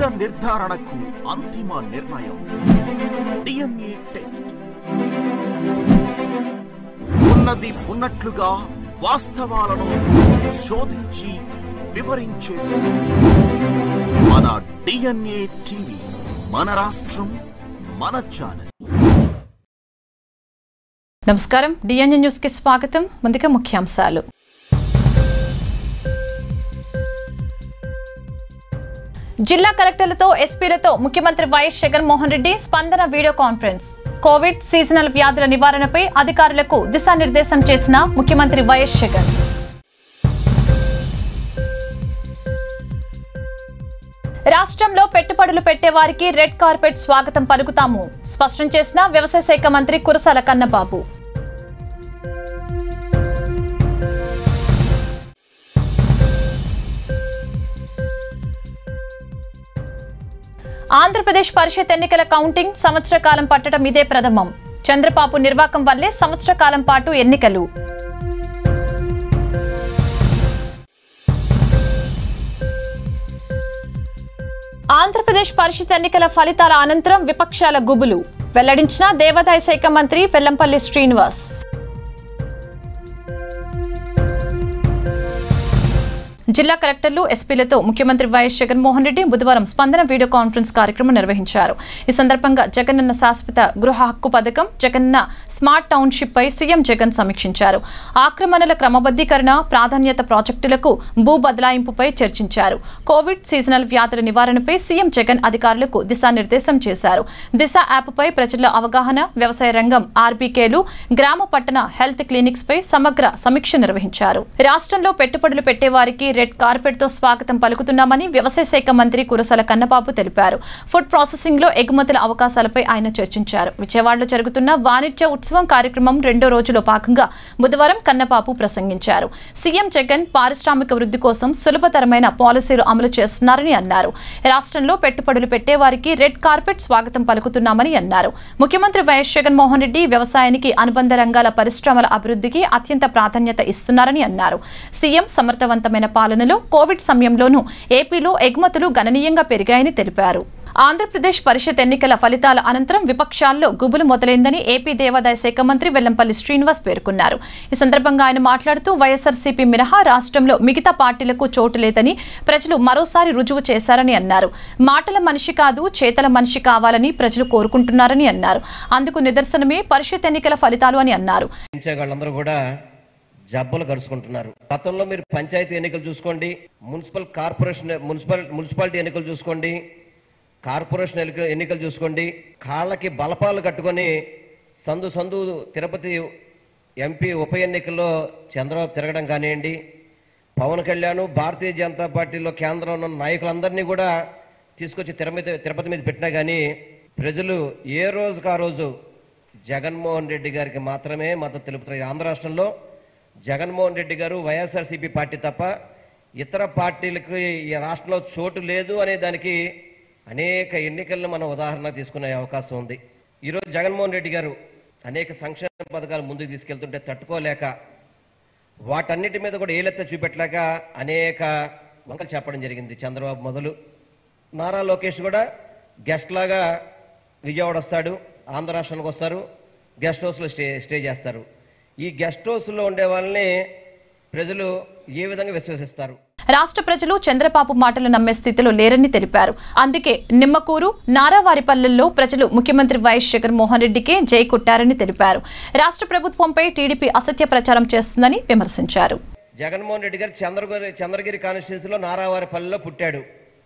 నిజ నిర్ధారణకు అంతిమ నిర్ణయం డిఎన్ఏ టెస్ట్ ఉన్నది ఉన్నట్లుగా వాస్తవాలను శోధించి వివరించే మన డిఎన్ఏ టీవీ మన రాష్ట్రం మన ఛానల్ నమస్కారం డిఎన్ఏ న్యూస్ కి స్వాగతం ముందుగా ముఖ్యాంశాలు జిల్లా కలెక్టర్లతో ఎస్పీలతో ముఖ్యమంత్రి వైఎస్ జగన్మోహన్ రెడ్డి స్పందన వీడియో కాన్ఫరెన్స్ కోవిడ్ సీజనల్ వ్యాధుల నివారణపై అధికారులకు దిశానిర్దేశం చేసిన ముఖ్యమంత్రి వైఎస్ జగన్ రాష్ట్రంలో పెట్టుబడులు పెట్టే వారికి రెడ్ కార్పెట్ స్వాగతం పలుకుతాము స్పష్టం చేసిన వ్యవసాయ శాఖ మంత్రి కురసాల కన్నబాబు ఆంధ్రప్రదేశ్ పరిషత్ ఎన్నికల కౌంటింగ్ సంవత్సర కాలం పట్టడం ఇదే ప్రథమం చంద్రబాబు నిర్వాకం వల్లే సంవత్సర కాలం పాటు ఎన్నికలు ఆంధ్రప్రదేశ్ పరిషత్ ఎన్నికల ఫలితాల అనంతరం విపక్షాల గుబులు వెల్లడించిన దేవాదాయ శాఖ మంత్రి వెల్లంపల్లి శ్రీనివాస్ జిల్లా కలెక్టర్లు ఎస్పీలతో ముఖ్యమంత్రి వైఎస్ జగన్మోహన్ రెడ్డి బుధవారం స్పందన వీడియో కాన్ఫరెన్స్ కార్యక్రమం నిర్వహించారు ఈ సందర్భంగా జగనన్న శాశ్వత గృహ హక్కు పథకం జగనన్న స్మార్ట్ టౌన్షిప్ పై సీఎం జగన్ సమీక్షించారు ఆక్రమణల క్రమబద్దీకరణ ప్రాధాన్యత ప్రాజెక్టులకు భూ బదలాయింపుపై చర్చించారు కోవిడ్ సీజనల్ వ్యాధుల నివారణపై సీఎం జగన్ అధికారులకు దిశానిర్దేశం చేశారు దిశ యాప్పై ప్రజల అవగాహన వ్యవసాయ రంగం ఆర్బీకేలు గ్రామ పట్టణ హెల్త్ క్లినిక్స్ పై సమగ్ర సమీక్ష నిర్వహించారు రాష్ట్రంలో పెట్టుబడులు పెట్టేవారికి రెడ్ కార్పెట్ తో స్వాగతం పలుకుతున్నామని వ్యవసాయ శాఖ మంత్రి కురసాల కన్నబాబు తెలిపారు ఫుడ్ ప్రాసెసింగ్ లో ఎగుమతుల అవకాశాలపై ఆయన చర్చించారు విజయవాడలో జరుగుతున్న వాణిజ్య ఉత్సవం కార్యక్రమం రెండో రోజులో భాగంగా బుధవారం కన్నబాబు ప్రసంగించారు సీఎం జగన్ పారిశ్రామిక వృద్ధి కోసం సులభతరమైన పాలసీలు అమలు చేస్తున్నారని అన్నారు రాష్ట్రంలో పెట్టుబడులు పెట్టేవారికి రెడ్ కార్పెట్ స్వాగతం పలుకుతున్నామని అన్నారు ముఖ్యమంత్రి వైఎస్ జగన్మోహన్ రెడ్డి వ్యవసాయానికి అనుబంధ రంగాల పరిశ్రమల అభివృద్ధికి అత్యంత ప్రాధాన్యత ఇస్తున్నారని అన్నారు సీఎం సమర్థవంతమైన పాలనలో కోవిడ్ సమయంలోనూ ఏపీలో ఎగుమతులు గణనీయంగా పెరిగాయని తెలిపారు ఆంధ్రప్రదేశ్ పరిషత్ ఎన్నికల ఫలితాల అనంతరం విపక్షాల్లో గుబులు మొదలైందని ఏపీ దేవాదాయ శాఖ మంత్రి వెల్లంపల్లి శ్రీనివాస్ పేర్కొన్నారు ఈ సందర్భంగా ఆయన మాట్లాడుతూ వైఎస్ఆర్సీపీ మినహా రాష్ట్రంలో మిగతా పార్టీలకు చోటు లేదని ప్రజలు మరోసారి రుజువు చేశారని అన్నారు మాటల మనిషి కాదు చేతల మనిషి కావాలని ప్రజలు కోరుకుంటున్నారని అన్నారు అందుకు నిదర్శనమే పరిషత్ ఎన్నికల ఫలితాలు అని అన్నారు పెంచే వాళ్ళందరూ కూడా జబ్బలు కరుచుకుంటున్నారు గతంలో మీరు పంచాయతీ ఎన్నికలు చూసుకోండి మున్సిపల్ కార్పొరేషన్ మున్సిపల్ మున్సిపాలిటీ ఎన్నికలు చూసుకోండి కార్పొరేషన్ ఎన్నిక- ఎన్నికలు చూసుకోండి కాళ్ళకి బలపాలు కట్టుకొని సందు సందు తిరుపతి ఎంపీ ఉప ఎన్నికల్లో చంద్రబాబు తిరగడం కానివ్వండి పవన్ కళ్యాణ్ భారతీయ జనతా పార్టీలో కేంద్రంలో ఉన్న నాయకులందరినీ కూడా తీసుకొచ్చి తిరుపతి తిరుపతి మీద పెట్టినా కానీ ప్రజలు ఏ రోజుకు ఆ రోజు జగన్మోహన్ రెడ్డి గారికి మాత్రమే మద్దతు తెలుపుతారు ఆంధ్ర రాష్ట్రంలో జగన్మోహన్ రెడ్డి గారు వైఎస్ఆర్సీపీ పార్టీ తప్ప ఇతర పార్టీలకు ఈ రాష్ట్రంలో చోటు లేదు అనే దానికి అనేక ఎన్నికలను మనం ఉదాహరణ తీసుకునే అవకాశం ఉంది ఈరోజు జగన్మోహన్ రెడ్డి గారు అనేక సంక్షేమ పథకాలు ముందుకు తీసుకెళ్తుంటే తట్టుకోలేక వాటన్నిటి మీద కూడా ఏలెత్త చూపెట్టలేక అనేక వంకలు చెప్పడం జరిగింది చంద్రబాబు మొదలు నారా లోకేష్ కూడా గెస్ట్ లాగా విజయవాడ వస్తాడు ఆంధ్ర రాష్ట్రానికి వస్తారు గెస్ట్ హౌస్లో స్టే స్టే చేస్తారు ఈ గెస్ట్ హౌస్లో ఉండే వాళ్ళని ప్రజలు ఏ విధంగా విశ్వసిస్తారు రాష్ట్ర ప్రజలు చంద్రబాబు మాటలు నమ్మే స్థితిలో లేరని తెలిపారు అందుకే నిమ్మకూరు నారావారిపల్లెల్లో ప్రజలు ముఖ్యమంత్రి వైఎస్ జగన్మోహన్ రెడ్డికే జై కొట్టారని తెలిపారు రాష్ట్ర ప్రభుత్వంపై టీడీపీ అసత్య ప్రచారం చేస్తుందని విమర్శించారు జగన్మోహన్ రెడ్డి గారు చంద్రగిరి చంద్రగిరి కాన్స్టిట్యున్సీలో నారావారిపల్లిలో పుట్టాడు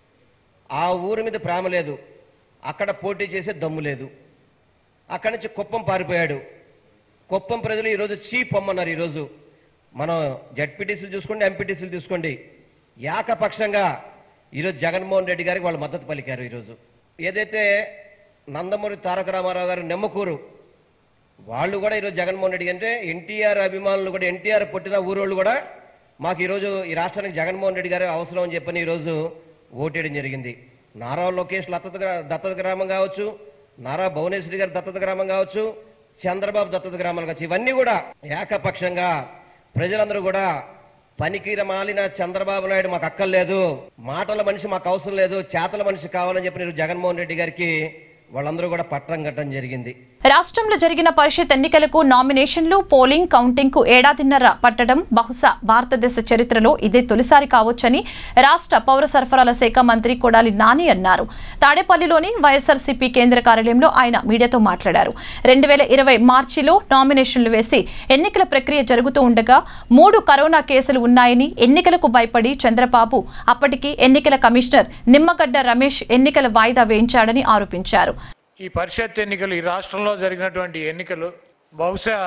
ఆ ఊరి మీద ప్రేమ లేదు అక్కడ పోటీ చేసే దమ్ము లేదు అక్కడి నుంచి కుప్పం పారిపోయాడు కుప్పం ప్రజలు ఈరోజు చీ పొమ్మన్నారు ఈరోజు మనం జడ్పీటీసీలు చూసుకోండి ఎంపీటీసీలు చూసుకోండి ఏకపక్షంగా ఈరోజు జగన్మోహన్ రెడ్డి గారికి వాళ్ళు మద్దతు పలికారు ఈరోజు ఏదైతే నందమూరి తారక రామారావు గారు నెమ్మకూరు వాళ్ళు కూడా ఈరోజు జగన్మోహన్ రెడ్డి అంటే ఎన్టీఆర్ అభిమానులు కూడా ఎన్టీఆర్ పుట్టిన ఊరోళ్ళు కూడా మాకు ఈరోజు ఈ రాష్ట్రానికి జగన్మోహన్ రెడ్డి గారు అవసరం అని చెప్పని ఈరోజు ఓటేయడం జరిగింది నారా లోకేష్ దత్తత గ్రా- దత్తత గ్రామం కావచ్చు నారా భువనేశ్వరి గారి దత్తత గ్రామం కావచ్చు చంద్రబాబు దత్తత గ్రామాలు కావచ్చు ఇవన్నీ కూడా ఏకపక్షంగా ప్రజలందరూ కూడా పనికి మాలిన చంద్రబాబు నాయుడు మాకు అక్కర్లేదు మాటల మనిషి మాకు అవసరం లేదు చేతల మనిషి కావాలని చెప్పి నేను జగన్మోహన్ రెడ్డి గారికి వాళ్ళందరూ కూడా పట్టం కట్టడం జరిగింది రాష్ట్రంలో జరిగిన పరిషత్ ఎన్నికలకు నామినేషన్లు పోలింగ్ కౌంటింగ్ కు ఏడాదిన్నర పట్టడం బహుశా భారతదేశ చరిత్రలో ఇదే తొలిసారి కావచ్చని రాష్ట్ర పౌర సరఫరాల శాఖ మంత్రి కొడాలి నాని అన్నారు తాడేపల్లిలోని వైఎస్ఆర్సీపీ కేంద్ర కార్యాలయంలో ఆయన మీడియాతో మాట్లాడారు రెండు వేల ఇరవై మార్చిలో నామినేషన్లు వేసి ఎన్నికల ప్రక్రియ జరుగుతూ ఉండగా మూడు కరోనా కేసులు ఉన్నాయని ఎన్నికలకు భయపడి చంద్రబాబు అప్పటికి ఎన్నికల కమిషనర్ నిమ్మగడ్డ రమేష్ ఎన్నికల వాయిదా వేయించాడని ఆరోపించారు ఈ పరిషత్ ఎన్నికలు ఈ రాష్ట్రంలో జరిగినటువంటి ఎన్నికలు బహుశా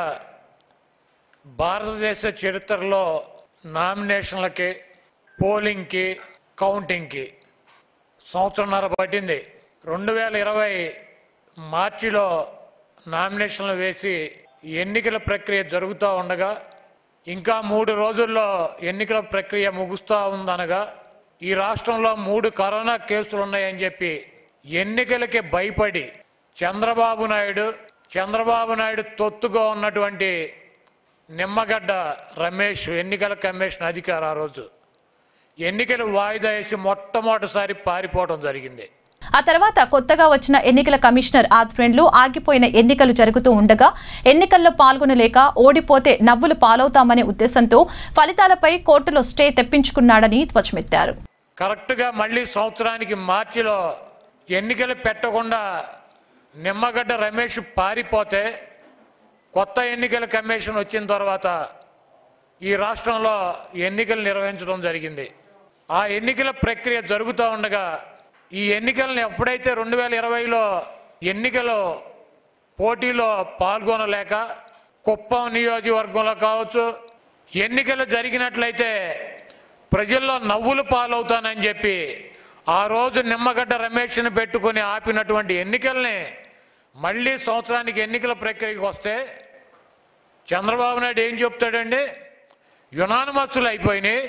భారతదేశ చరిత్రలో నామినేషన్లకి పోలింగ్కి కౌంటింగ్కి సంవత్సరంన్నర పట్టింది రెండు వేల ఇరవై మార్చిలో నామినేషన్లు వేసి ఎన్నికల ప్రక్రియ జరుగుతూ ఉండగా ఇంకా మూడు రోజుల్లో ఎన్నికల ప్రక్రియ ముగుస్తూ ఉందనగా ఈ రాష్ట్రంలో మూడు కరోనా కేసులు ఉన్నాయని చెప్పి ఎన్నికలకి భయపడి చంద్రబాబు నాయుడు చంద్రబాబు నాయుడు తొత్తుగా ఉన్నటువంటి నిమ్మగడ్డ రమేష్ ఎన్నికల కమిషన్ అధికారి ఆ రోజు ఎన్నికలు వాయిదా వేసి మొట్టమొదటిసారి పారిపోవడం జరిగింది ఆ తర్వాత కొత్తగా వచ్చిన ఎన్నికల కమిషనర్ ఆధ్వర్యంలో ఆగిపోయిన ఎన్నికలు జరుగుతూ ఉండగా ఎన్నికల్లో పాల్గొనలేక ఓడిపోతే నవ్వులు పాలవుతామనే ఉద్దేశంతో ఫలితాలపై కోర్టులో స్టే తెప్పించుకున్నాడని ధ్వజమెత్తారు కరెక్ట్గా మళ్ళీ సంవత్సరానికి మార్చిలో ఎన్నికలు పెట్టకుండా నిమ్మగడ్డ రమేష్ పారిపోతే కొత్త ఎన్నికల కమిషన్ వచ్చిన తర్వాత ఈ రాష్ట్రంలో ఎన్నికలు నిర్వహించడం జరిగింది ఆ ఎన్నికల ప్రక్రియ జరుగుతూ ఉండగా ఈ ఎన్నికలను ఎప్పుడైతే రెండు వేల ఇరవైలో ఎన్నికలు పోటీలో పాల్గొనలేక కుప్పం నియోజకవర్గంలో కావచ్చు ఎన్నికలు జరిగినట్లయితే ప్రజల్లో నవ్వులు పాలవుతానని చెప్పి ఆ రోజు నిమ్మగడ్డ రమేష్ని పెట్టుకుని ఆపినటువంటి ఎన్నికల్ని మళ్ళీ సంవత్సరానికి ఎన్నికల ప్రక్రియకి వస్తే చంద్రబాబు నాయుడు ఏం చెప్తాడండి యునానిమస్సులు అయిపోయినాయి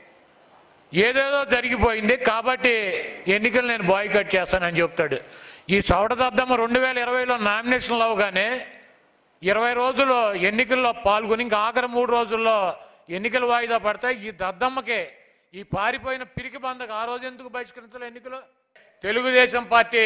ఏదేదో జరిగిపోయింది కాబట్టి ఎన్నికలు నేను బాయ్కట్ చేస్తానని చెప్తాడు ఈ సవడదద్దమ్మ రెండు వేల ఇరవైలో నామినేషన్లు అవగానే ఇరవై రోజులు ఎన్నికల్లో పాల్గొని ఇంకా ఆఖరి మూడు రోజుల్లో ఎన్నికలు వాయిదా పడతాయి ఈ దద్దమ్మకే ఈ పారిపోయిన పిరికి బందకు ఆ రోజు ఎందుకు బహిష్కరించాలి ఎన్నికలు తెలుగుదేశం పార్టీ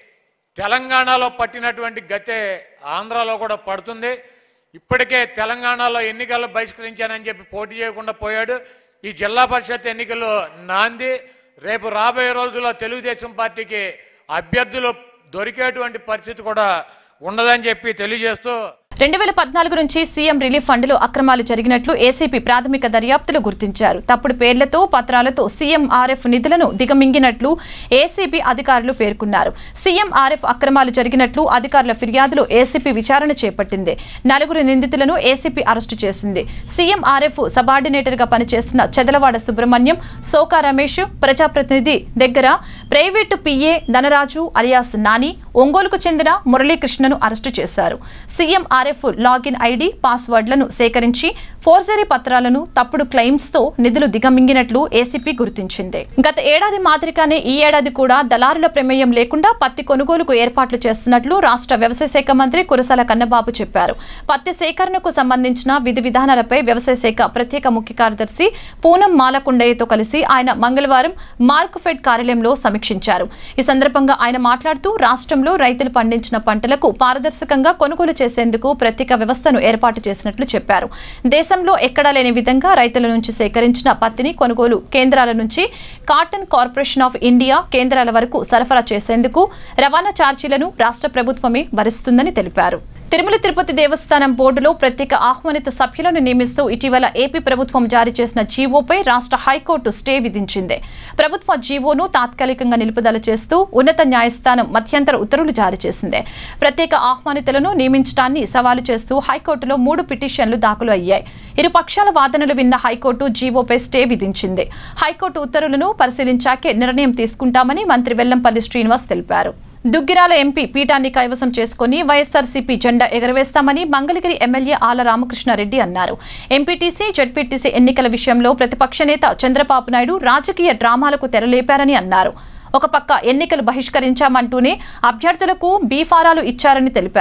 తెలంగాణలో పట్టినటువంటి గతే ఆంధ్రాలో కూడా పడుతుంది ఇప్పటికే తెలంగాణలో ఎన్నికల్లో బహిష్కరించానని చెప్పి పోటీ చేయకుండా పోయాడు ఈ జిల్లా పరిషత్ ఎన్నికలు నాంది రేపు రాబోయే రోజుల్లో తెలుగుదేశం పార్టీకి అభ్యర్థులు దొరికేటువంటి పరిస్థితి కూడా ఉండదని చెప్పి తెలియజేస్తూ రెండు వేల పద్నాలుగు నుంచి సీఎం రిలీఫ్ ఫండ్లో అక్రమాలు జరిగినట్లు ఏసీపీ ప్రాథమిక దర్యాప్తులు గుర్తించారు తప్పుడు పేర్లతో పత్రాలతో సీఎం ఆర్ఎఫ్ నిధులను దిగమింగినట్లు ఏసీబీ అధికారులు పేర్కొన్నారు సీఎం ఆర్ఎఫ్ అక్రమాలు జరిగినట్లు అధికారుల ఫిర్యాదులు ఏసీపీ విచారణ చేపట్టింది నలుగురు నిందితులను ఏసీపీ అరెస్టు చేసింది సీఎం ఆర్ఎఫ్ సబార్డినేటర్ గా పనిచేస్తున్న చెదలవాడ సుబ్రహ్మణ్యం సోకా రమేష్ ప్రజాప్రతినిధి దగ్గర private PA Dhanaraju alias Nani ఒంగోలుకు చెందిన మురళీకృష్ణను అరెస్టు చేశారు సీఎం ఆర్ఎఫ్ లాగిన్ ఐడి పాస్వర్డ్లను సేకరించి ఫోర్జరీ పత్రాలను తప్పుడు క్లెయిమ్స్ తో నిధులు దిగమింగినట్లు ఏసీపీ గుర్తించింది గత ఏడాది మాదిరిగానే ఈ ఏడాది కూడా దళారుల ప్రమేయం లేకుండా పత్తి కొనుగోలుకు ఏర్పాట్లు చేస్తున్నట్లు రాష్ట్ర వ్యవసాయ శాఖ మంత్రి కురసాల కన్నబాబు చెప్పారు పత్తి సేకరణకు సంబంధించిన విధి విధానాలపై వ్యవసాయ శాఖ ప్రత్యేక ముఖ్య కార్యదర్శి పూనం మాలకుండయ్యతో కలిసి ఆయన మంగళవారం మార్కుఫెడ్ కార్యాలయంలో సమీక్షించారు ఈ సందర్భంగా ఆయన మాట్లాడుతూ రాష్ట్రంలో రైతులు పండించిన పంటలకు పారదర్శకంగా కొనుగోలు చేసేందుకు ప్రత్యేక వ్యవస్థను ఏర్పాటు చేసినట్లు చెప్పారు దేశంలో ఎక్కడా లేని విధంగా రైతుల నుంచి సేకరించిన పత్తిని కొనుగోలు కేంద్రాల నుంచి కాటన్ కార్పొరేషన్ ఆఫ్ ఇండియా కేంద్రాల వరకు సరఫరా చేసేందుకు రవాణా ఛార్జీలను రాష్ట్ర ప్రభుత్వమే భరిస్తుందని తెలిపారు తిరుమల తిరుపతి దేవస్థానం బోర్డులో ప్రత్యేక ఆహ్వానిత సభ్యులను నియమిస్తూ ఇటీవల ఏపీ ప్రభుత్వం జారీ చేసిన జీవోపై రాష్ట్ర హైకోర్టు స్టే విధించింది ప్రభుత్వ జీవోను తాత్కాలికంగా నిలుపుదల చేస్తూ ఉన్నత న్యాయస్థానం మధ్యంతర ఉత్తర్వులు జారీ చేసింది ప్రత్యేక ఆహ్వానితులను నియమించడాన్ని సవాలు చేస్తూ హైకోర్టులో మూడు పిటిషన్లు దాఖలు అయ్యాయి ఇరు పక్షాల వాదనలు విన్న హైకోర్టు జీవోపై స్టే విధించింది హైకోర్టు ఉత్తర్వులను పరిశీలించాకే నిర్ణయం తీసుకుంటామని మంత్రి వెల్లంపల్లి శ్రీనివాస్ తెలిపారు దుగ్గిరాల ఎంపీ పీఠాన్ని కైవసం చేసుకుని వైఎస్ఆర్సీపీ జెండా ఎగరవేస్తామని మంగళగిరి ఎమ్మెల్యే ఆల రామకృష్ణారెడ్డి అన్నారు ఎంపీటీసీ జడ్పీటీసీ ఎన్నికల విషయంలో ప్రతిపక్ష నేత చంద్రబాబు నాయుడు రాజకీయ డ్రామాలకు తెరలేపారని అన్నారు ఒక పక్క ఎన్నికలు బహిష్కరించామంటూనే అభ్యర్థులకు బీఫారాలు ఇచ్చారని తెలిపారు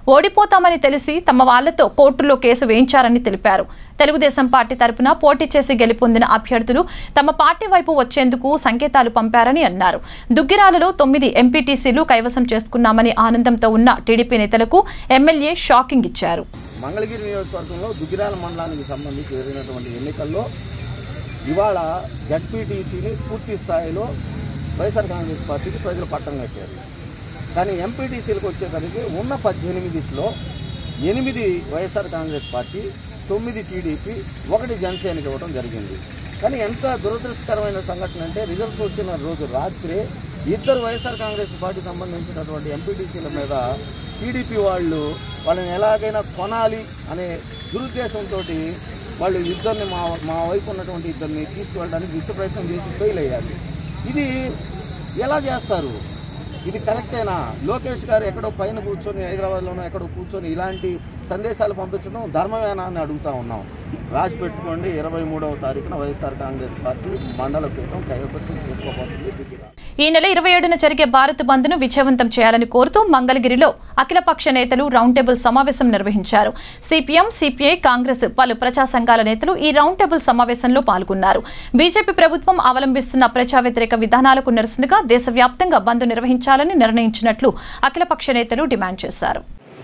ఓడిపోతామని తెలిసి తమ వాళ్లతో కోర్టులో కేసు వేయించారని తెలిపారు తెలుగుదేశం పార్టీ తరపున పోటీ చేసి గెలుపొందిన అభ్యర్థులు తమ పార్టీ వైపు వచ్చేందుకు సంకేతాలు పంపారని అన్నారు దుగ్గిరాలలో తొమ్మిది ఎంపీటీసీలు కైవసం చేసుకున్నామని ఆనందంతో ఉన్న టీడీపీ నేతలకు ఎమ్మెల్యే షాకింగ్ ఇచ్చారు మంగళగిరి నియోజకవర్గంలో దుగ్గిరాల మండలానికి సంబంధించి జరిగినటువంటి ఎన్నికల్లో ఇవాళ జడ్పీటీసీని పూర్తి స్థాయిలో వైఎస్ఆర్ కాంగ్రెస్ పార్టీకి ప్రజలు పట్టం కట్టారు కానీ ఎంపీటీసీలకు వచ్చేసరికి ఉన్న పద్దెనిమిదిలో ఎనిమిది వైఎస్ఆర్ కాంగ్రెస్ పార్టీ తొమ్మిది టీడీపీ ఒకటి జనసేనకి ఇవ్వడం జరిగింది కానీ ఎంత దురదృష్టకరమైన సంఘటన అంటే రిజల్ట్స్ వచ్చిన రోజు రాత్రే ఇద్దరు వైఎస్ఆర్ కాంగ్రెస్ పార్టీ సంబంధించినటువంటి ఎంపీటీసీల మీద టీడీపీ వాళ్ళు వాళ్ళని ఎలాగైనా కొనాలి అనే దురుద్దేశంతో వాళ్ళు ఇద్దరిని మా మా వైపు ఉన్నటువంటి ఇద్దరిని తీసుకువెళ్ళడానికి విశ్వ ప్రయత్నం చేసి ఫెయిల్ అయ్యారు ఇది ఎలా చేస్తారు ఇది కరెక్టేనా లోకేష్ గారు ఎక్కడో పైన కూర్చొని హైదరాబాద్లోనో ఎక్కడో కూర్చొని ఇలాంటి సందేశాలు పంపించడం ధర్మమేనా అని అడుగుతా ఉన్నాం రాసి పెట్టుకోండి ఇరవై మూడవ తారీఖున వైఎస్ఆర్ కాంగ్రెస్ పార్టీ మండల పీఠం కైవసం చేసుకోబోతుంది దిగిరా ఈ నెల ఇరవై ఏడున జరిగే భారత్ బంద్ను విజయవంతం చేయాలని కోరుతూ మంగళగిరిలో అఖిలపక్ష నేతలు రౌండ్ టేబుల్ సమావేశం నిర్వహించారు సిపిఎం సిపిఐ కాంగ్రెస్ పలు ప్రజా సంఘాల నేతలు ఈ రౌండ్ టేబుల్ సమావేశంలో పాల్గొన్నారు బీజేపీ ప్రభుత్వం అవలంబిస్తున్న ప్రజా వ్యతిరేక విధానాలకు నిరసనగా దేశవ్యాప్తంగా బంద్ నిర్వహించాలని నిర్ణయించినట్లు అఖిలపక్ష నేతలు డిమాండ్ చేశారు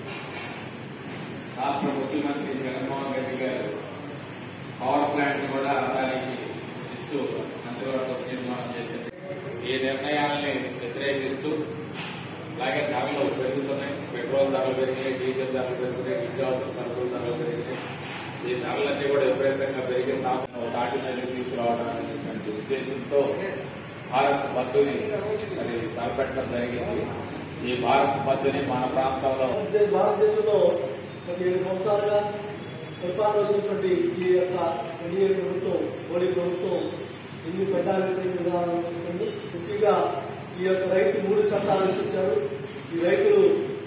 రాష్ట్ర ముఖ్యమంత్రి జగన్మోహన్ రెడ్డి గారు పవర్ ప్లాంట్ కూడా అదానికి ఇస్తూ మంత్రివర్గ తీర్మానం చేసింది ఈ నిర్ణయాల్ని వ్యతిరేకిస్తూ అలాగే ధరలు పెరుగుతున్నాయి పెట్రోల్ ధరలు పెరిగినాయి డీజిల్ ధరలు పెరుగుతాయి నిత్యావసర సరుకుల ధరలు పెరిగినాయి ఈ ధరలన్నీ కూడా విపరీతంగా పెరిగే సాధన తాటి మీద తీసుకురావడానికి ఉద్దేశంతో భారత్ బంధుని మరి తలపెట్టడం జరిగింది ఈ భారత్ బంధుని మన ప్రాంతంలో భారతదేశ భారతదేశంలో గత ఏడు సంవత్సరాలుగా పరిపాలన వచ్చినటువంటి ఈ యొక్క ఎన్డీఏ ప్రభుత్వం మోడీ ప్రభుత్వం ఎన్ని పెట్టాలి విధానం వస్తుంది ముఖ్యంగా ఈ యొక్క రైతు మూడు చట్టాలు ఇచ్చారు ఈ రైతులు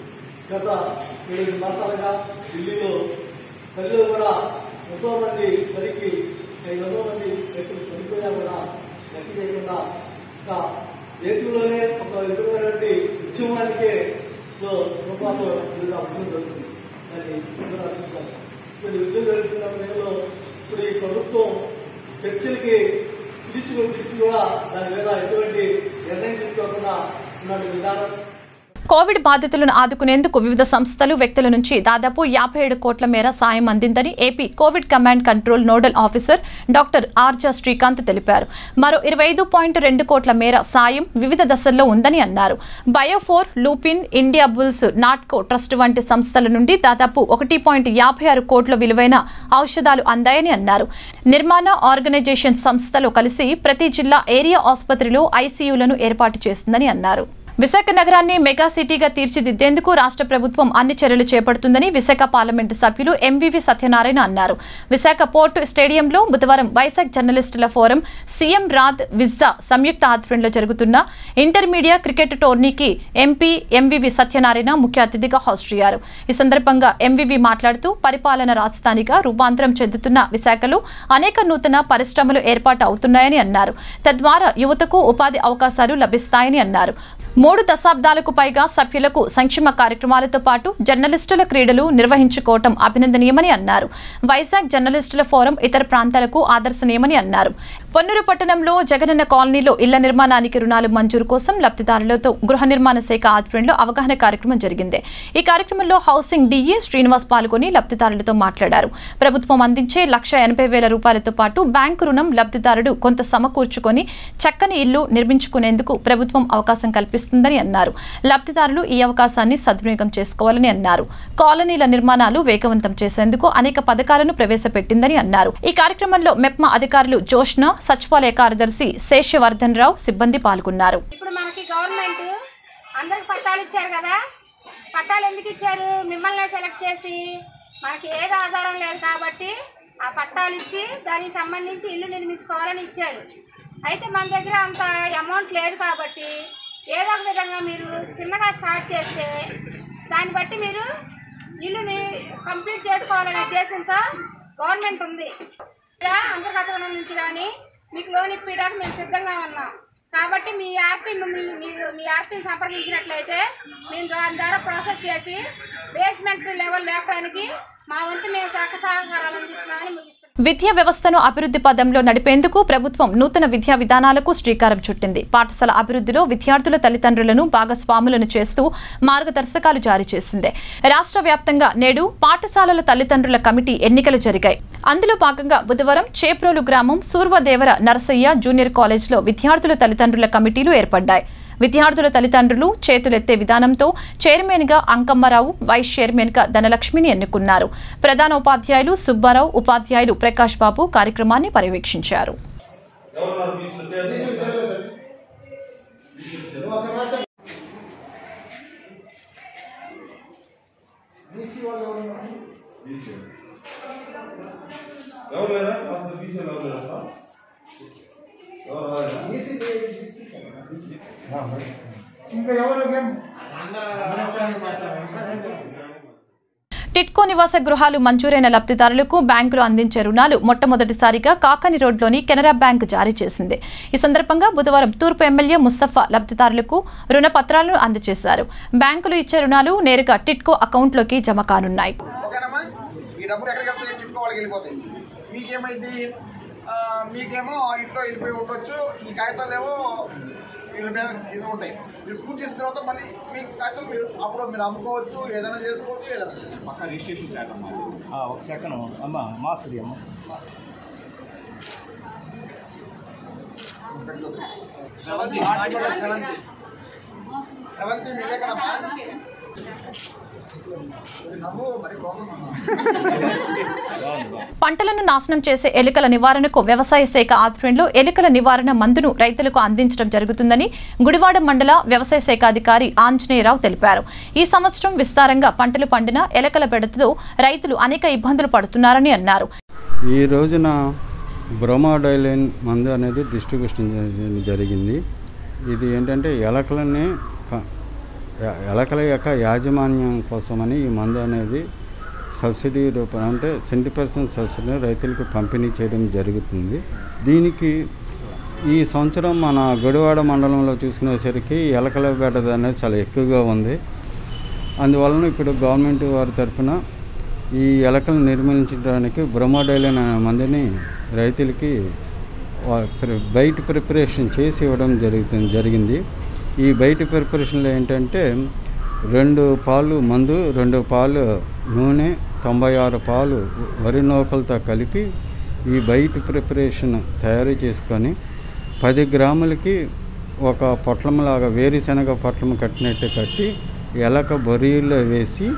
గత ఏడు మాసాలుగా ఢిల్లీలో ప్రజలు కూడా ఎంతో మంది పనికి ఐదు వందల మంది రైతులు చనిపోయినా కూడా లెక్క చేయకుండా ఇంకా దేశంలోనే ఒక విధమైనటువంటి ఉద్యమానికే లో రూపాయలు ఉద్యోగం జరుగుతుంది దాన్ని అందరూ ఆశించాలి ఇప్పుడు ఈ ఉద్యోగం జరుగుతున్న సమయంలో ఇప్పుడు ఈ ప్రభుత్వం చర్చలకి పిలిచి పిలిచి కూడా దాని మీద ఎటువంటి నిర్ణయం తీసుకోకుండా ఉన్న విధానం కోవిడ్ బాధితులను ఆదుకునేందుకు వివిధ సంస్థలు వ్యక్తుల నుంచి దాదాపు యాభై ఏడు కోట్ల మేర సాయం అందిందని AP COVID command control nodal officer doctor Arja Srikanth తెలిపారు మరో ఇరవై ఐదు పాయింట్ రెండు కోట్ల మేర సాయం వివిధ దశల్లో ఉందని అన్నారు Biophore Lupin Indiabulls Natco trust వంటి సంస్థల నుండి దాదాపు ఒకటి పాయింట్ యాభై ఆరు కోట్ల విలువైన ఔషధాలు అందాయని అన్నారు నిర్మాణ ఆర్గనైజేషన్ సంస్థలో కలిసి ప్రతి జిల్లా ఏరియా ఆసుపత్రిలో ఐసీయూలను ఏర్పాటు చేస్తుందని అన్నారు విశాఖ నగరాన్ని మెగా సిటీగా తీర్చిదిద్దేందుకు రాష్ట్ర ప్రభుత్వం అన్ని చర్యలు చేపడుతుందని విశాఖ పార్లమెంటు సభ్యులు ఎంవివి సత్యనారాయణ అన్నారు విశాఖ పోర్టు స్టేడియంలో బుధవారం వైజాగ్ జర్నలిస్టుల ఫోరం సీఎం రాద్ విజ్జా సంయుక్త ఆధ్వర్యంలో జరుగుతున్న ఇంటర్మీడియా క్రికెట్ టోర్నీకి ఎంపీ ఎంవివి సత్యనారాయణ ముఖ్య అతిథిగా హాజరయ్యారు ఈ సందర్భంగా ఎంవివి మాట్లాడుతూ పరిపాలన రాజధానిగా రూపాంతరం చెందుతున్న విశాఖలో అనేక నూతన పరిశ్రమలు ఏర్పాటు అవుతున్నాయని అన్నారు తద్వారా యువతకు ఉపాధి అవకాశాలు లభిస్తాయని అన్నారు మూడు దశాబ్దాలకు పైగా సభ్యులకు సంక్షేమ కార్యక్రమాలతో పాటు జర్నలిస్టుల క్రీడలు నిర్వహించుకోవటం అభినందనీయమని అన్నారు వైజాగ్ జర్నలిస్టుల ఫోరం ఇతర ప్రాంతాలకు ఆదర్శనీయమని అన్నారు పొన్నూరు పట్టణంలో జగనన్న కాలనీలో ఇళ్ల నిర్మాణానికి రుణాలు మంజూరు కోసం లబ్ధిదారులతో గృహ నిర్మాణ శాఖ ఆధ్వర్యంలో అవగాహన కార్యక్రమం జరిగింది ఈ కార్యక్రమంలో హౌసింగ్ డిఈ శ్రీనివాస్ పాల్గొని లబ్ధిదారులతో మాట్లాడారు ప్రభుత్వం అందించే లక్ష ఎనభై వేల రూపాయలతో పాటు బ్యాంకు రుణం లబ్ధిదారుడు కొంత సమకూర్చుకొని చక్కని ఇల్లు నిర్మించుకునేందుకు ప్రభుత్వం అవకాశం కల్పిస్తుందని అన్నారు లబ్ధిదారులు ఈ అవకాశాన్ని సద్వినియోగం చేసుకోవాలని అన్నారు కాలనీల నిర్మాణాలు వేగవంతం చేసేందుకు అనేక పథకాలను ప్రవేశపెట్టిందని అన్నారు ఈ కార్యక్రమంలో మెప్మా అధికారులు జోష్న సచివాలయ కార్యదర్శి శేషవర్ధన్ రావు సిబ్బంది పాల్గొన్నారు ఇప్పుడు మనకి గవర్నమెంట్ అందరికి పట్టాలు ఇచ్చారు కదా పట్టాలు ఎందుకు ఇచ్చారు మిమ్మల్ని సెలెక్ట్ చేసి మనకి ఏది ఆధారం లేదు కాబట్టి ఆ పట్టాలు ఇచ్చి దానికి సంబంధించి ఇల్లు నిర్మించుకోవాలని ఇచ్చారు అయితే మన దగ్గర అంత అమౌంట్ లేదు కాబట్టి ఏదో ఒక విధంగా మీరు చిన్నగా స్టార్ట్ చేస్తే దాన్ని బట్టి మీరు ఇల్లుని కంప్లీట్ చేసుకోవాలనే ఉద్దేశంతో గవర్నమెంట్ ఉంది ఇలా అంతర్గత రుణం నుంచి కానీ మీకు లోన్ ఇప్పించడానికి మేము సిద్ధంగా ఉన్నాం కాబట్టి మీ ఆర్పీ మిమ్మల్ని మీరు మీ ఆర్పీని సంప్రదించినట్లయితే మేము దాని ద్వారా ప్రాసెస్ చేసి బేస్మెంట్ లెవెల్ లేపడానికి మా వంతు మేము సహక సహకారాలు అందిస్తున్నామని ముగిస్తున్నాం విద్యా వ్యవస్థను అభివృద్ధి పదంలో నడిపేందుకు ప్రభుత్వం నూతన విద్యా విధానాలకు శ్రీకారం చుట్టింది పాఠశాల అభివృద్ధిలో విద్యార్థుల తల్లిదండ్రులను భాగస్వాములను చేస్తూ మార్గదర్శకాలు జారీ చేసింది రాష్ట్ర వ్యాప్తంగా నేడు పాఠశాలల తల్లిదండ్రుల కమిటీ ఎన్నికలు జరిగాయి అందులో భాగంగా బుధవారం చేప్రోలు గ్రామం సూర్వదేవర నరసయ్య జూనియర్ కాలేజ్లో విద్యార్థుల తల్లిదండ్రుల కమిటీలు ఏర్పడ్డాయి విద్యార్థుల తల్లిదండ్రులు చేతులెత్తే విధానంతో చైర్మన్ గా అంకమ్మరావు వైస్ చైర్మన్ గా ధనలక్ష్మిని ఎన్నుకున్నారు ప్రధాన ఉపాధ్యాయులు సుబ్బారావు ఉపాధ్యాయులు ప్రకాష్ బాబు కార్యక్రమాన్ని పర్యవేక్షించారు ఎవరు లేదా అసలు బీసీలో ఎవరు లేదా సార్? ఎవరు రాలేదా? టిట్కో నివాస గృహాలు మంజూరైన లబ్ధిదారులకు బ్యాంకులు అందించే రుణాలు మొట్టమొదటిసారిగా కాకని రోడ్లోని కెనరా బ్యాంక్ జారీ చేసింది ఈ సందర్భంగా బుధవారం తూర్పు ఎమ్మెల్యే ముస్తఫా లబ్ధిదారులకు రుణ పత్రాలను అందజేశారు బ్యాంకులు ఇచ్చే రుణాలు నేరుగా టిట్కో అకౌంట్లోకి జమ కానున్నాయి ఓకేనమ్మా ఈ డబ్బులు ఎక్కడికి వెళ్తాయి టిప్కో వాళ్ళకి వెళ్ళిపోతాయి మీకేమైంది ఆ, మీకేమో ఇంట్లో వెళ్ళిపోయి ఉండొచ్చు ఈ కాగితాలు ఏమో వీళ్ళ మీద ఇది ఉంటాయి మీరు పూర్తి చేసిన తర్వాత మళ్ళీ మీ కాగితాలు మీరు అప్పుడు మీరు అమ్ముకోవచ్చు ఏదైనా చేసుకోవచ్చు ఏదైనా చేసుకోవచ్చు పక్క రిజిస్ట్రేషన్ ప్లాన్ అమ్మా ఒక సెకండ్ అమ్మ మాస్క్ అమ్మ సెవెంతీ సెవెంతీ సెవెంతీ మీరు ఎక్కడమ్మా నవ్వు మరి కోపం పంటలను నాశనం చేసే ఎలుకల నివారణకు వ్యవసాయ శాఖ ఆధ్వర్యంలో ఎలుకల నివారణ మందును రైతులకు అందించడం జరుగుతుందని గుడివాడ మండల వ్యవసాయ శాఖ అధికారి ఆంజనేయరావు తెలిపారు ఈ సంవత్సరం విస్తారంగా పంటలు పండిన ఎలుకల బెడతతో రైతులు అనేక ఇబ్బందులు పడుతున్నారని అన్నారు ఈ రోజున బ్రోమాడైలిన్ మందు అనేది డిస్ట్రిబ్యూషన్ జ- జరిగింది ఇది ఏంటంటే ఎలకలని క- ఎ- ఎలకల యొక్క యాజమాన్యం కోసమని ఈ మందు అనేది సబ్సిడీ రూపం అంటే సెంటీ పర్సెంట్ సబ్సిడీ రైతులకు పంపిణీ చేయడం జరుగుతుంది దీనికి ఈ సంవత్సరం మన గడివాడ మండలంలో చూసుకునేసరికి ఎలకల బెడద అనేది చాలా ఎక్కువగా ఉంది అందువలన ఇప్పుడు గవర్నమెంట్ వారి తరఫున ఈ ఎలకలను నిర్మూలించడానికి బ్రహ్మోడైలిన్ అనే మందుని రైతులకి వా- ప్రి- బయట ప్రిపరేషన్ చేసి ఇవ్వడం జరుగుతుంది జరిగింది ఈ బయట ప్రిపరేషన్లో ఏంటంటే రెండు పాలు మందు రెండు పాలు నూనె తొంభై ఆరు పాలు వరి నూకలతో కలిపి ఈ బయట ప్రిపరేషన్ తయారు చేసుకొని పది గ్రాములకి ఒక పొట్లంలాగా వేరుశనగ పొట్లం కట్టినట్టు కట్టి ఎలక బొరియల్లో వేసి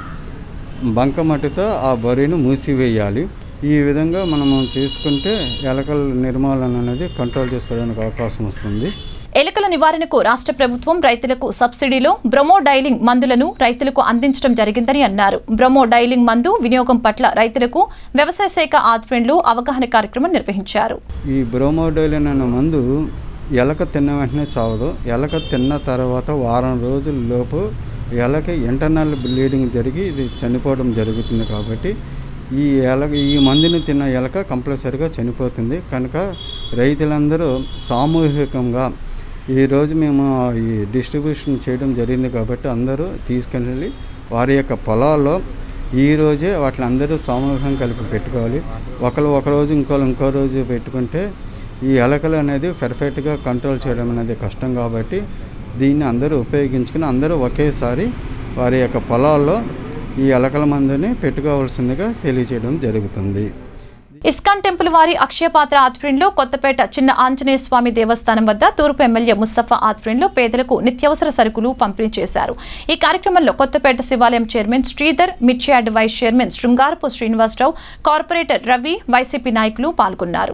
బంకమట్టితో ఆ బొరియను మూసివేయాలి ఈ విధంగా మనము చేసుకుంటే ఎలకల నిర్మూలన అనేది కంట్రోల్ చేసుకోవడానికి అవకాశం వస్తుంది ఎలుకల నివారణకు రాష్ట్ర ప్రభుత్వం రైతులకు సబ్సిడీలో బ్రొమోడైలింగ్ మందులను రైతులకు అందించడం జరిగిందని అన్నారు బ్రొమోడైలింగ్ మందు వినియోగం పట్ల రైతులకు వ్యవసాయ శాఖ ఆధ్వర్యంలో అవగాహన కార్యక్రమం నిర్వహించారు ఈ బ్రోమోడైలిన్ అనే మందు ఎలక తిన్న వెంటనే చావదు ఎలక తిన్న తర్వాత వారం రోజుల లోపు ఎలక ఇంటర్నల్ బ్లీడింగ్ జరిగి ఇది చనిపోవడం జరుగుతుంది కాబట్టి ఈ ఎలక ఈ మందుని తిన్న ఎలక కంపల్సరిగా చనిపోతుంది కనుక రైతులందరూ సామూహికంగా ఈరోజు మేము ఈ డిస్ట్రిబ్యూషన్ చేయడం జరిగింది కాబట్టి అందరూ తీసుకెళ్ళి వారి యొక్క పొలాల్లో ఈ రోజే వాటిని అందరూ సమూహం కలిపి పెట్టుకోవాలి ఒకరు ఒక రోజు ఇంకోరు ఇంకో రోజు పెట్టుకుంటే ఈ ఎలకలు అనేది పర్ఫెక్ట్గా కంట్రోల్ చేయడం అనేది కష్టం కాబట్టి దీన్ని అందరూ ఉపయోగించుకుని అందరూ ఒకేసారి వారి యొక్క పొలాల్లో ఈ ఎలకల మందుని పెట్టుకోవాల్సిందిగా తెలియజేయడం జరుగుతుంది ఇస్కాన్ టెంపుల్ వారి అక్షయపాత్ర ఆధ్వర్యంలో కొత్తపేట చిన్న ఆంజనేయ స్వామి దేవస్థానం వద్ద తూర్పు ఎమ్మెల్యే ముస్తఫా ఆధ్వర్యంలో పేదలకు నిత్యావసర సరుకులు పంపిణీ చేశారు ఈ కార్యక్రమంలో కొత్తపేట శివాలయం చైర్మన్ శ్రీధర్ మిర్చియాడ్ vice chairman Srungarapu Srinivasarao corporator Ravi YCP నాయకులు పాల్గొన్నారు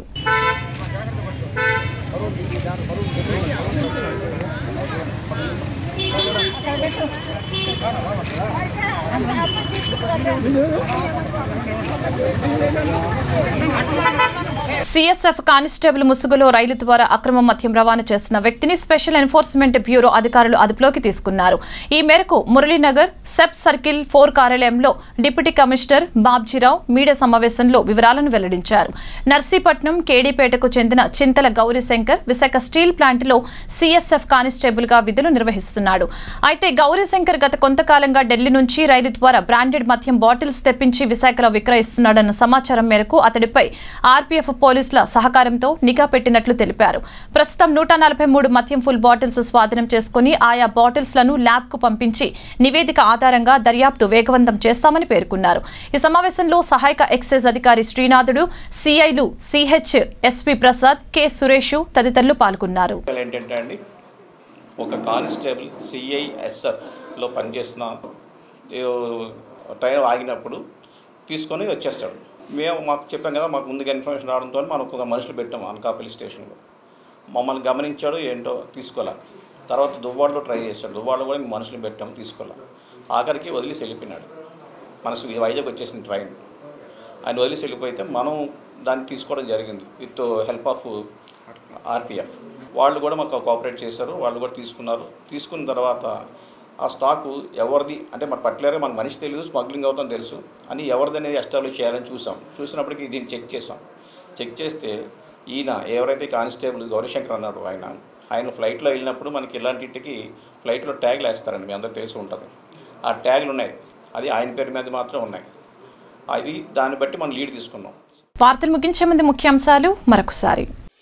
Thank you. సిఎస్ఎఫ్ కానిస్టేబుల్ ముసుగులో రైలు ద్వారా అక్రమ మద్యం రవాణా చేస్తున్న వ్యక్తిని స్పెషల్ ఎన్ఫోర్స్మెంట్ బ్యూరో అధికారులు అదుపులోకి తీసుకున్నారు ఈ మేరకు మురళీనగర్ సెబ్ సర్కిల్ ఫోర్ కార్యాలయంలో డిప్యూటీ కమిషనర్ బాబ్జీరావు మీడియా సమావేశంలో వివరాలను వెల్లడించారు నర్సీపట్నం కేడీపేటకు చెందిన చింతల గౌరీశంకర్ విశాఖ స్టీల్ ప్లాంట్లో సిఎస్ఎఫ్ కానిస్టేబుల్ గా విధులు నిర్వహిస్తున్నాడు అయితే గౌరీశంకర్ గత కొంతకాలంగా ఢిల్లీ నుంచి రైలు ద్వారా బ్రాండెడ్ మద్యం బాటిల్స్ తెప్పించి విశాఖలో విక్రయిస్తున్నాడన్న సమాచారం మేరకు అతడిపై ఆర్పీఎఫ్ పోలీసుల సహకారంతో నిఘా పెట్టినట్లు తెలిపారు ప్రస్తుతం నూట నలభై మూడు మద్యం ఫుల్ బాటిల్స్ స్వాధీనం చేసుకుని ఆయా బాటిల్స్ లను ల్యాబ్ కు పంపించి నివేదిక ఆధారంగా దర్యాప్తు వేగవంతం చేస్తామని పేర్కొన్నారు ఈ సమావేశంలో సహాయక ఎక్సైజ్ అధికారి శ్రీనాథుడు సిఐలు CH SP Prasad K Suresh తదితరులు పాల్గొన్నారు ఏంటంటే అండి ఒక కానిస్టేబుల్ సిఐఎస్ఎఫ్లో పనిచేస్తున్న ట్రైన్ ఆగినప్పుడు తీసుకొని వచ్చేస్తాడు మేము మాకు చెప్పాం కదా మాకు ముందుగా ఇన్ఫర్మేషన్ రావడంతో మనం ఒక మనుషులు పెట్టాం అనకాపల్లి స్టేషన్లో మమ్మల్ని గమనించాడు ఏంటో తీసుకోలే తర్వాత దువ్వాడలో ట్రై చేశాడు దువ్వాడలో కూడా మేము మనుషులు పెట్టాము తీసుకోలే ఆఖరికి వదిలేసి వెళ్ళిపోయినాడు మనసు వైజాగ్ వచ్చేసిన ట్రైన్ ఆయన వదిలేసి వెళ్ళిపోతే మనం దాన్ని తీసుకోవడం జరిగింది విత్ హెల్ప్ ఆఫ్ ఆర్పిఎఫ్ వాళ్ళు కూడా మాకు కోఆపరేట్ చేశారు వాళ్ళు కూడా తీసుకున్నారు తీసుకున్న తర్వాత ఆ స్టాకు ఎవరిది అంటే మన పర్టికులర్గా మన మనిషి తెలియదు స్మగ్లింగ్ అవుతుందని తెలుసు అని ఎవరిది అనేది ఎస్టాబ్లిష్ చేయాలని చూసాం చూసినప్పటికీ దీన్ని చెక్ చేసాం చెక్ చేస్తే ఈయన ఎవరైతే కానిస్టేబుల్ గౌరీశంకర్ అన్నాడు ఆయన ఆయన ఫ్లైట్లో వెళ్ళినప్పుడు మనకి ఇలాంటికి ఫ్లైట్లో ట్యాగ్లు వేస్తారండి మీ అందరూ తెలిసి ఉంటుంది ఆ ట్యాగ్లు ఉన్నాయి అది ఆయన పేరు మీద మాత్రం ఉన్నాయి అది దాన్ని బట్టి మనం లీడ్ తీసుకున్నాం వార్తలు ముగించే ముందు ముఖ్యాంశాలు మరొకసారి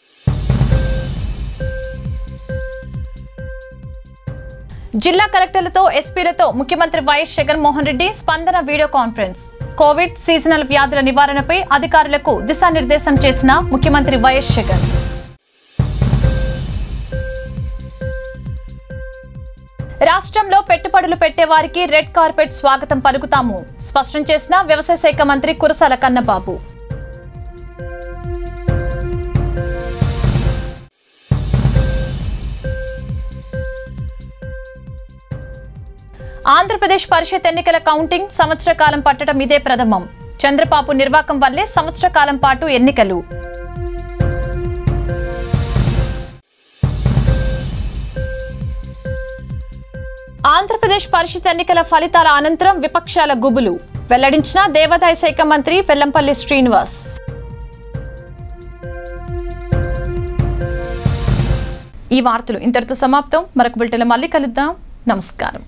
జిల్లా కలెక్టర్లతో ఎస్పీలతో ముఖ్యమంత్రి వైఎస్ జగన్మోహన్ రెడ్డి స్పందన వీడియో కాన్ఫరెన్స్ కోవిడ్ సీజనల్ వ్యాధుల నివారణపై అధికారులకు దిశానిర్దేశం చేసిన ముఖ్యమంత్రి వైఎస్ జగన్ రాష్ట్రంలో పెట్టుబడులు పెట్టే వారికి రెడ్ కార్పెట్ స్వాగతం పలుకుతాము స్పష్టం చేసిన వ్యవసాయ శాఖ మంత్రి కురసాల కన్నబాబు ఆంధ్రప్రదేశ్ పరిషత్ ఎన్నికల కౌంటింగ్ సంవత్సర కాలం పట్టడం ఇదే ప్రథమం చంద్రబాబు నిర్వాకం వల్లే సంవత్సర కాలం పాటు ఎన్నికలు ఆంధ్రప్రదేశ్ పరిషత్ ఎన్నికల ఫలితాల అనంతరం విపక్షాల గుబులు వెల్లడించిన దేవాదాయ శాఖ మంత్రి వెల్లంపల్లి శ్రీనివాస్ ఈ వార్తలు ఇంతటితో సమాప్తం మరొక బిల్టెలో మళ్ళీ కలుద్దాం నమస్కారం